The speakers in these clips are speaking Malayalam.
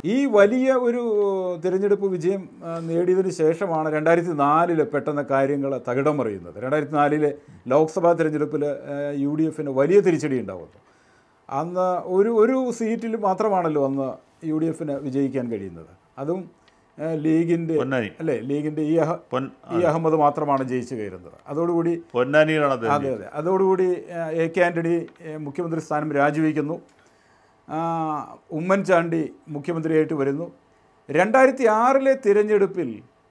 ഈ വലിയ ഒരു തിരഞ്ഞെടുപ്പ് വിജയം ആ, നേടിയതിനു ശേഷമാണ് രണ്ടായിരത്തി നാലില് പെട്ടെന്ന് കാര്യങ്ങൾ തകിടം മറിയുന്നത് രണ്ടായിരത്തി നാലിലെ ലോക്സഭാ തിരഞ്ഞെടുപ്പിൽ യു ഡി എഫിന് വലിയ തിരിച്ചടി ഉണ്ടാവുന്നു അന്ന് ഒരു ഒരു സീറ്റിൽ മാത്രമാണല്ലോ അന്ന് യു ഡി എഫിന് വിജയിക്കാൻ കഴിയുന്നത് അതും ആ, ലീഗിൻ്റെ പൊന്നാനി അല്ലേ ലീഗിൻ്റെ ഈ അഹ പൊൻ ഈ അഹമ്മദ് മാത്രമാണ് ജയിച്ചു കയറുന്നത് അതോടുകൂടി പൊന്നാനിയിലാണ് അദ്ദേഹം അതെ അതെ അതോടുകൂടി ആ, എ കെ ആൻ്റണി ഏ, മുഖ്യമന്ത്രി സ്ഥാനം രാജിവെക്കുന്നു ആ, ഉമ്മൻചാണ്ടി മുഖ്യമന്ത്രിയായിട്ട് വരുന്നു രണ്ടായിരത്തി ആറിലെ തിരഞ്ഞെടുപ്പിൽ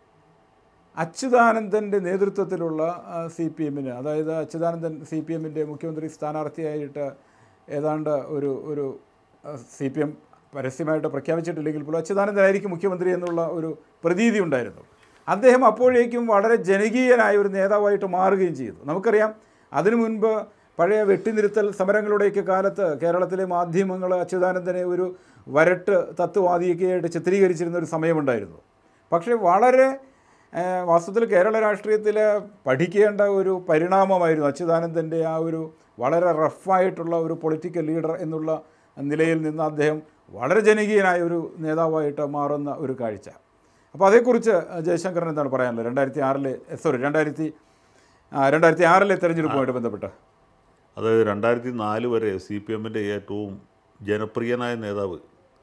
അച്യുതാനന്ദൻ്റെ നേതൃത്വത്തിലുള്ള സി പി എമ്മിന് അതായത് അച്യുതാനന്ദൻ സി പി എമ്മിൻ്റെ മുഖ്യമന്ത്രി സ്ഥാനാർത്ഥിയായിട്ട് ഏതാണ്ട് ഒരു ഒരു സി പി എം പരസ്യമായിട്ട് പ്രഖ്യാപിച്ചിട്ടില്ലെങ്കിൽ പോലും അച്യുതാനന്ദനായിരിക്കും മുഖ്യമന്ത്രി എന്നുള്ള ഒരു പ്രതീതി ഉണ്ടായിരുന്നു അദ്ദേഹം അപ്പോഴേക്കും വളരെ ജനകീയനായ ഒരു നേതാവായിട്ട് മാറുകയും ചെയ്തു നമുക്കറിയാം അതിനു മുൻപ് പഴയ വെട്ടിനിരുത്തൽ സമരങ്ങളുടെയൊക്കെ കാലത്ത് കേരളത്തിലെ മാധ്യമങ്ങൾ അച്യുതാനന്ദനെ ഒരു വരട്ട് തത്വവാദിയൊക്കെയായിട്ട് ചിത്രീകരിച്ചിരുന്ന ഒരു സമയമുണ്ടായിരുന്നു പക്ഷേ വളരെ ഏഹ്, വാസ്തവത്തിൽ കേരള രാഷ്ട്രീയത്തിൽ പഠിക്കേണ്ട ഒരു പരിണാമമായിരുന്നു അച്യുതാനന്ദൻ്റെ ആ ഒരു വളരെ റഫായിട്ടുള്ള ഒരു പൊളിറ്റിക്കൽ ലീഡർ എന്നുള്ള നിലയിൽ നിന്ന് അദ്ദേഹം വളരെ ജനകീയനായ ഒരു നേതാവായിട്ട് മാറുന്ന ഒരു കാഴ്ച അപ്പോൾ അതേക്കുറിച്ച് ജയശങ്കരൻ എന്താണ് പറയാനുള്ളത് രണ്ടായിരത്തി ആറിലെ സോറി രണ്ടായിരത്തി ആ, രണ്ടായിരത്തി ആറിലെ തെരഞ്ഞെടുപ്പുമായിട്ട് ബന്ധപ്പെട്ട് അത് രണ്ടായിരത്തി നാല് വരെ സി പി എമ്മിൻ്റെ ഏറ്റവും ജനപ്രിയനായ നേതാവ്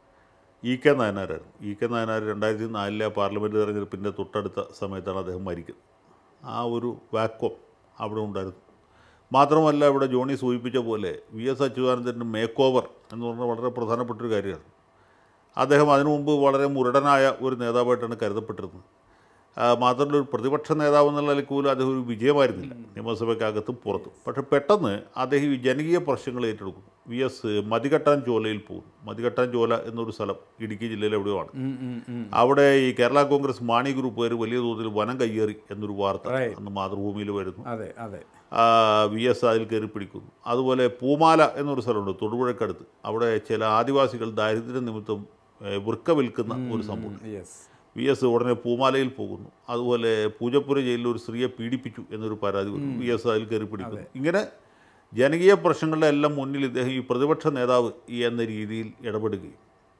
ഇ കെ നായനാരായിരുന്നു ഇ കെ നായനാർ രണ്ടായിരത്തി നാലിലെ പാർലമെൻറ്റ് തെരഞ്ഞെടുപ്പിൻ്റെ തൊട്ടടുത്ത സമയത്താണ് അദ്ദേഹം മരിക്കുന്നത് ആ ഒരു വാക്വം അവിടെ ഉണ്ടായിരുന്നു മാത്രമല്ല ഇവിടെ ജോണി സൂചിപ്പിച്ച പോലെ വി എസ് അച്യുതാനന്ദൻ്റെ മേക്ക് ഓവർ എന്ന് പറഞ്ഞാൽ വളരെ പ്രധാനപ്പെട്ട ഒരു കാര്യമാണ് അദ്ദേഹം അതിനു മുമ്പ് വളരെ മുരടനായ ഒരു നേതാവായിട്ടാണ് കരുതപ്പെട്ടിരുന്നത് ആ, മാത്രമല്ല ഒരു പ്രതിപക്ഷ നേതാവ് എന്നുള്ള നിലയ്ക്ക് പോലും അദ്ദേഹം ഒരു വിജയമായിരുന്നില്ല നിയമസഭയ്ക്കകത്തും പുറത്തും പക്ഷേ പെട്ടെന്ന് അദ്ദേഹം ഈ ജനകീയ പ്രശ്നങ്ങൾ ഏറ്റെടുക്കും വി എസ് മതികെട്ടാൻ ചോലയിൽ പോകും മതികെട്ടാൻ ചോല എന്നൊരു സ്ഥലം ഇടുക്കി ജില്ലയിൽ എവിടെയുമാണ് അവിടെ ഈ കേരള കോൺഗ്രസ് മാണി ഗ്രൂപ്പുകാർ വലിയ തോതിൽ വനം കയ്യേറി എന്നൊരു വാർത്ത Right. അന്ന് മാതൃഭൂമിയിൽ വരുന്നു അതെ അതെ ആ, വി എസ് അതിൽ കയറി പിടിക്കുന്നു അതുപോലെ പൂമാല എന്നൊരു സ്ഥലമുണ്ട് തൊടുപുഴക്കടുത്ത് അവിടെ ചില ആദിവാസികൾ ദാരിദ്ര്യ നിമിത്തം ഏ, വൃക്ക വിൽക്കുന്ന ഒരു സംഭവം യെസ് വി എസ് ഉടനെ പൂമാലയിൽ പോകുന്നു അതുപോലെ പൂജപ്പുര ജയിലിൽ ഒരു സ്ത്രീയെ പീഡിപ്പിച്ചു എന്നൊരു പരാതി വന്നു വി എസ് അതിൽ കയറി പിടിക്കുന്നു ഇങ്ങനെ ജനകീയ പ്രശ്നങ്ങളുടെ എല്ലാം മുന്നിൽ ഇദ്ദേഹം ഈ പ്രതിപക്ഷ നേതാവ് എന്ന രീതിയിൽ ഇടപെടുകയും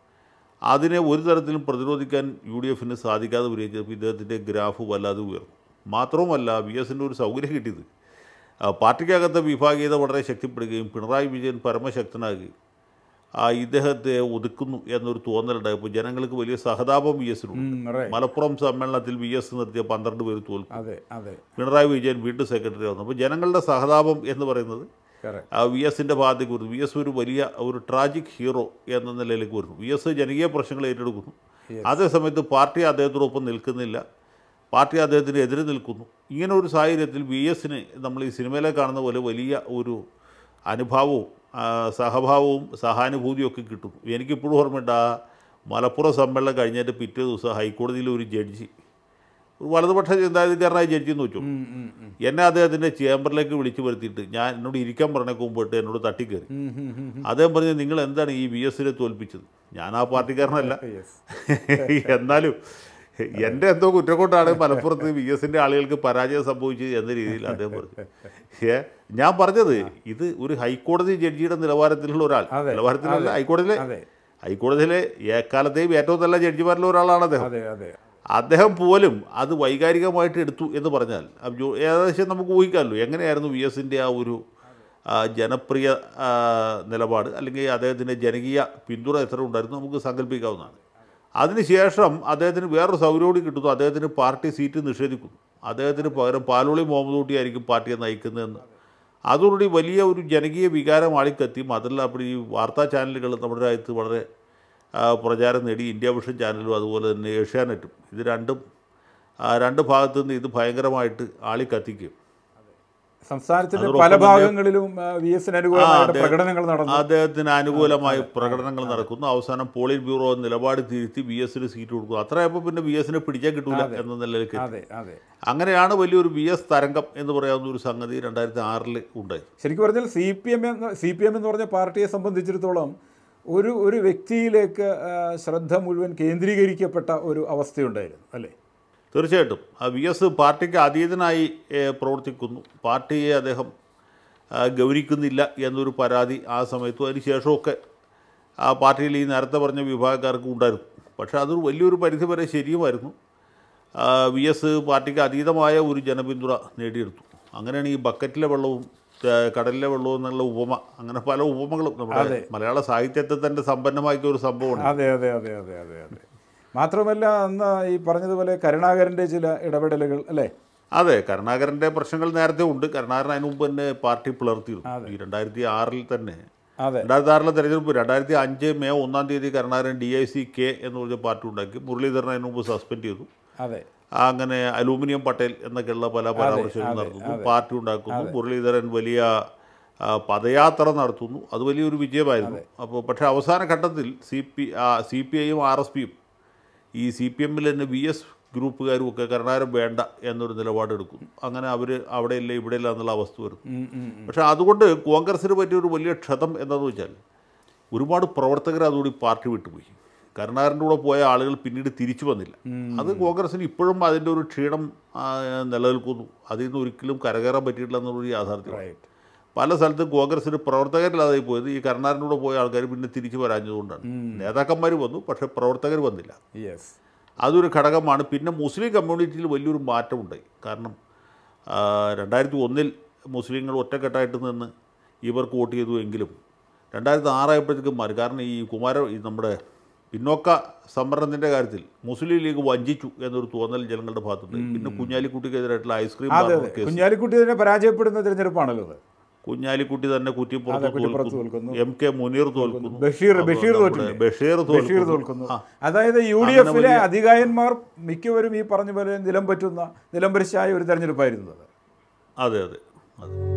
അതിനെ ഒരു തരത്തിലും പ്രതിരോധിക്കാൻ യു ഡി എഫിന് സാധിക്കാതെ വരികയും ഇദ്ദേഹത്തിൻ്റെ ഗ്രാഫ് വല്ലാതെ ഉയർന്നു മാത്രവുമല്ല വി എസിൻ്റെ ഒരു സൗകര്യം കിട്ടിയത് ആ, പാർട്ടിക്കകത്തെ വിഭാഗീയത വളരെ ശക്തിപ്പെടുകയും പിണറായി വിജയൻ പരമശക്തനാകുകയും ആ ഇദ്ദേഹത്തെ ഒതുക്കുന്നു എന്നൊരു തോന്നലുണ്ടായപ്പോൾ ജനങ്ങൾക്ക് വലിയ സഹതാപം വി എസിനുണ്ട് റൈറ്റ് മലപ്പുറം സമ്മേളനത്തിൽ വി എസ് നിർത്തിയ പന്ത്രണ്ട് പേര് തോൽക്കും അതെ അതെ പിണറായി വിജയൻ വീണ്ടും സെക്രട്ടറി വന്നു അപ്പോൾ ജനങ്ങളുടെ സഹതാപം എന്ന് പറയുന്നത് കറക്റ്റ് ആ വി എസിൻ്റെ ഭാഗത്തേക്ക് വരുന്നു വി എസ് ഒരു വലിയ ഒരു ട്രാജിക് ഹീറോ എന്ന നിലയിലേക്ക് വരുന്നു വി എസ് ജനകീയ പ്രശ്നങ്ങൾ ഏറ്റെടുക്കുന്നു അതേസമയത്ത് പാർട്ടി അദ്ദേഹത്തോടൊപ്പം നിൽക്കുന്നില്ല പാർട്ടി അദ്ദേഹത്തിന് എതിരെ നിൽക്കുന്നു ഇങ്ങനെ ഒരു സാഹചര്യത്തിൽ വി എസിന് നമ്മൾ ഈ സിനിമയിലെ കാണുന്ന പോലെ വലിയ ഒരു അനുഭാവവും ആ, സഹഭാവവും സഹാനുഭൂതിയും ഒക്കെ കിട്ടുന്നു എനിക്കിപ്പോഴും ഓർമ്മയുണ്ട് ആ മലപ്പുറം സമ്മേളനം കഴിഞ്ഞിട്ട് പിറ്റേ ദിവസം ഹൈക്കോടതിയിലെ ഒരു ജഡ്ജി ഒരു വലതുപക്ഷ ചിന്താധികാരനായ ജഡ്ജി എന്ന് വെച്ചു എന്നെ അദ്ദേഹത്തിൻ്റെ ചേംബറിലേക്ക് വിളിച്ചു വരുത്തിയിട്ട് ഞാൻ എന്നോട് ഇരിക്കാൻ പറഞ്ഞേക്ക് മുമ്പിട്ട് എന്നോട് തട്ടിക്കയറി അദ്ദേഹം പറഞ്ഞു നിങ്ങൾ എന്താണ് ഈ വി എസിനെ തോൽപ്പിച്ചത് ഞാൻ ആ പാർട്ടിക്കാരനല്ല യെസ് എന്നാലും എൻ്റെ എന്തോ കുറ്റം കൊണ്ടാണ് മലപ്പുറത്ത് വി എസിൻ്റെ ആളുകൾക്ക് പരാജയം സംഭവിച്ചത് എന്ന രീതിയിൽ അദ്ദേഹം പറഞ്ഞു ഏ ഞാൻ പറഞ്ഞത് ഇത് ഒരു ഹൈക്കോടതി ജഡ്ജിയുടെ നിലവാരത്തിലുള്ള ഒരാൾ അതെ, നിലവാരത്തിലല്ല ഹൈക്കോടതിയിലെ അതെ ഹൈക്കോടതിയിലെ ഏക്കാലത്തെയും ഏറ്റവും നല്ല ജഡ്ജിമാരിൽ ഒരാളാണ് അദ്ദേഹം അതെ അതെ അദ്ദേഹം പോലും അത് വൈകാരികമായിട്ട് എടുത്തു എന്ന് പറഞ്ഞാൽ അത് ജോ- ഏകദേശം നമുക്ക് ഊഹിക്കാമല്ലോ എങ്ങനെയായിരുന്നു വി എസിൻ്റെ ആ ഒരു ആ, ജനപ്രിയ ആ, നിലപാട് അല്ലെങ്കിൽ അദ്ദേഹത്തിൻ്റെ ജനകീയ പിന്തുണ എത്ര ഉണ്ടായിരുന്നു നമുക്ക് സങ്കല്പിക്കാവുന്നതാണ് അതിനുശേഷം അദ്ദേഹത്തിന് വേറൊരു സൗകര്യം കൂടി കിട്ടുന്നു അദ്ദേഹത്തിന് പാർട്ടി സീറ്റ് നിഷേധിക്കുന്നു അദ്ദേഹത്തിന് പകരം പാലോളി മുഹമ്മദ് കുട്ടിയായിരിക്കും പാർട്ടിയെ നയിക്കുന്നതെന്ന് അതോടുകൂടി വലിയ ഒരു ജനകീയ വികാരം ആളിക്കെത്തി മാത്രമല്ല അപ്പോൾ ഈ വാർത്താ ചാനലുകൾ നമ്മുടെ രാജ്യത്ത് വളരെ ആ, പ്രചാരം നേടി ഇന്ത്യ വിഷൻ ചാനലും അതുപോലെ തന്നെ ഏഷ്യാനെറ്റും ഇത് രണ്ടും ആ, രണ്ട് ഭാഗത്തു നിന്ന് ഇത് ഭയങ്കരമായിട്ട് ആളിക്കത്തിക്കും സംസ്ഥാനത്തിന്റെ അതോടൊപ്പം പല തന്നെ- ഭാഗങ്ങളിലും വി എസിന് അനുകൂലമായിട്ട് അതെ. പ്രകടനങ്ങൾ നടന്നു അദ്ദേഹത്തിന് അനുകൂലമായി പ്രകടനങ്ങൾ നടക്കുന്നു അവസാനം പോളിറ്റ് ബ്യൂറോ നിലപാട് തിരുത്തി ബി എസിന് സീറ്റ് കൊടുക്കുന്നു അത്രയപ്പോൾ പിന്നെ ബി എസിനെ പിടിക്കാൻ കിട്ടൂല എന്ന നിലയിലേക്ക് എത്തി. അതെ അതെ അങ്ങനെയാണ് വലിയൊരു ബി എസ് തരംഗം എന്ന് പറയാവുന്ന ഒരു സംഗതി രണ്ടായിരത്തി ആറിൽ ഉണ്ടായി ശരിക്കും പറഞ്ഞാൽ സി പി എം എന്ന സി പി എം എന്ന് പറഞ്ഞ പാർട്ടിയെ സംബന്ധിച്ചിടത്തോളം ഒരു ഒരു വ്യക്തിയിലേക്ക് ആ, ശ്രദ്ധ മുഴുവൻ കേന്ദ്രീകരിക്കപ്പെട്ട ഒരു അവസ്ഥയുണ്ടായിരുന്നു അല്ലേ തീർച്ചയായിട്ടും ആ വി എസ് പാർട്ടിക്ക് അതീതനായി ഏ, പ്രവർത്തിക്കുന്നു പാർട്ടിയെ അദ്ദേഹം ആ, ഗൗനിക്കുന്നില്ല എന്നൊരു പരാതി ആ സമയത്തും അതിന് ശേഷമൊക്കെ ആ പാർട്ടിയിൽ ഈ നേരത്തെ പറഞ്ഞ വിഭാഗക്കാർക്ക് ഉണ്ടായിരുന്നു പക്ഷേ അതൊരു വലിയൊരു പരിധി വരെ ശരിയുമായിരുന്നു വി എസ് പാർട്ടിക്ക് അതീതമായ ഒരു ജനപിന്തുണ നേടിയെടുത്തു അങ്ങനെയാണ് ഈ ബക്കറ്റിലെ വെള്ളവും ആ, കടലിലെ വെള്ളവും എന്നുള്ള ഉപമ അങ്ങനെ പല ഉപമകളും നമ്മുടെ മലയാള സാഹിത്യത്തെ തന്നെ സമ്പന്നമാക്കിയ ഒരു സംഭവമാണ് അതെ അതെ അതെ അതെ അതെ അതെ മാത്രമല്ല അന്ന് ഈ പറഞ്ഞതുപോലെ കരുണാകരൻ്റെ ചില ഇടപെടലുകൾ അല്ലേ അതെ കരുണാകരൻ്റെ പ്രശ്നങ്ങൾ നേരത്തെ ഉണ്ട് കരുണാകരൻ അതിന് മുമ്പ് തന്നെ പാർട്ടി പിളർത്തിയിരുന്നു ഈ രണ്ടായിരത്തി ആറിൽ തന്നെ അതെ രണ്ടായിരത്തി ആറിലെ തെരഞ്ഞെടുപ്പ് രണ്ടായിരത്തി അഞ്ച് മെയ് ഒന്നാം തീയതി Karunakaran D I C K എന്ന് പറഞ്ഞ പാർട്ടി ഉണ്ടാക്കി മുരളീധരൻ അതിന് മുമ്പ് സസ്പെൻഡ് ചെയ്തു അതെ അങ്ങനെ അലൂമിനിയം പട്ടേൽ എന്നൊക്കെയുള്ള പല പരാമർശങ്ങളും നടത്തുന്നു പാർട്ടി ഉണ്ടാക്കുന്നു മുരളീധരൻ വലിയ ആ, പദയാത്ര നടത്തുന്നു അത് വലിയൊരു വിജയമായിരുന്നു അപ്പോൾ പക്ഷേ അവസാന ഘട്ടത്തിൽ സി പി സി പി ഐയും ആർ എസ് പിയും ഈ സി പി എമ്മിൽ തന്നെ വി എസ് ഗ്രൂപ്പുകാരും ഒക്കെ കരുണാകരൻ വേണ്ട എന്നൊരു നിലപാടെടുക്കുന്നു അങ്ങനെ അവർ അവിടെയില്ല ഇവിടെയില്ല എന്നുള്ള അവസ്ഥ വരുന്നു ഉം, ഉം, ഉം. പക്ഷേ അതുകൊണ്ട് കോൺഗ്രസ്സിന് പറ്റിയൊരു വലിയ ക്ഷതം എന്താണെന്ന് വെച്ചാൽ ഒരുപാട് പ്രവർത്തകർ അതുകൂടി പാർട്ടി വിട്ടുപോയി കരുണാകരൻ്റെ കൂടെ പോയ ആളുകൾ പിന്നീട് തിരിച്ചു വന്നില്ല അത് കോൺഗ്രസ്സിന് ഇപ്പോഴും അതിൻ്റെ ഒരു ക്ഷീണം ആ, നിലനിൽക്കുന്നു അതിൽ നിന്ന് ഒരിക്കലും കരകയറാൻ പറ്റിയിട്ടില്ല എന്നുള്ളൊരു യാഥാർത്ഥ്യം റൈറ്റ് പല സ്ഥലത്തും കോൺഗ്രസ്സിന് പ്രവർത്തകരില്ലാതായി പോയത് ഈ കരുണാകരൻ്റെ കൂടെ പോയ ആൾക്കാർ പിന്നെ തിരിച്ചു വരാഞ്ഞതുകൊണ്ടാണ് നേതാക്കന്മാർ വന്നു പക്ഷേ പ്രവർത്തകർ വന്നില്ല യെസ് അതൊരു ഘടകമാണ് പിന്നെ മുസ്ലിം കമ്മ്യൂണിറ്റിയിൽ വലിയൊരു മാറ്റമുണ്ടായി കാരണം ആ, രണ്ടായിരത്തി ഒന്നിൽ മുസ്ലിങ്ങൾ ഒറ്റക്കെട്ടായിട്ട് നിന്ന് ഇവർക്ക് വോട്ട് ചെയ്തു എങ്കിലും രണ്ടായിരത്തി ആറായപ്പോഴത്തേക്കും മാറി കാരണം ഈ കുമാര ഈ നമ്മുടെ പിന്നോക്ക സംവരണത്തിൻ്റെ കാര്യത്തിൽ മുസ്ലിം ലീഗ് വഞ്ചിച്ചു എന്നൊരു തോന്നൽ ജനങ്ങളുടെ ഭാഗത്തുണ്ട് പിന്നെ കുഞ്ഞാലിക്കുട്ടിക്കെതിരായിട്ടുള്ള ഐസ്ക്രീം അതെ ബാർ അതെ കേസ് കുഞ്ഞാലിക്കുട്ടി തന്നെ പരാജയപ്പെടുന്ന തിരഞ്ഞെടുപ്പാണല്ലോ അത് കുഞ്ഞാലിക്കുട്ടി തന്നെ കുറ്റിപ്പുറത്ത് കുറ്റിപ്പുറത്ത് തോൽക്കുന്നു തോൽക്കുന്നു. എം കെ മുനീർ തോൽക്കുന്നു ബഷീർ അപ്പോൾ ബഷീർ നമ്മുടെ തോറ്റില്ലേ ബഷീർ ബഷീർ തോൽക്കുന്നു തോൽക്കുന്നു ആ, അതായത് യു ഡി അങ്ങനെ എഫിലെ വലിയ- അധികായന്മാർ മിക്കവരും ഈ പറഞ്ഞ പോലെ നിലം പറ്റുന്ന നിലംപരിശായ ഒരു തെരഞ്ഞെടുപ്പായിരുന്നു അത് അതെ അതെ അതെ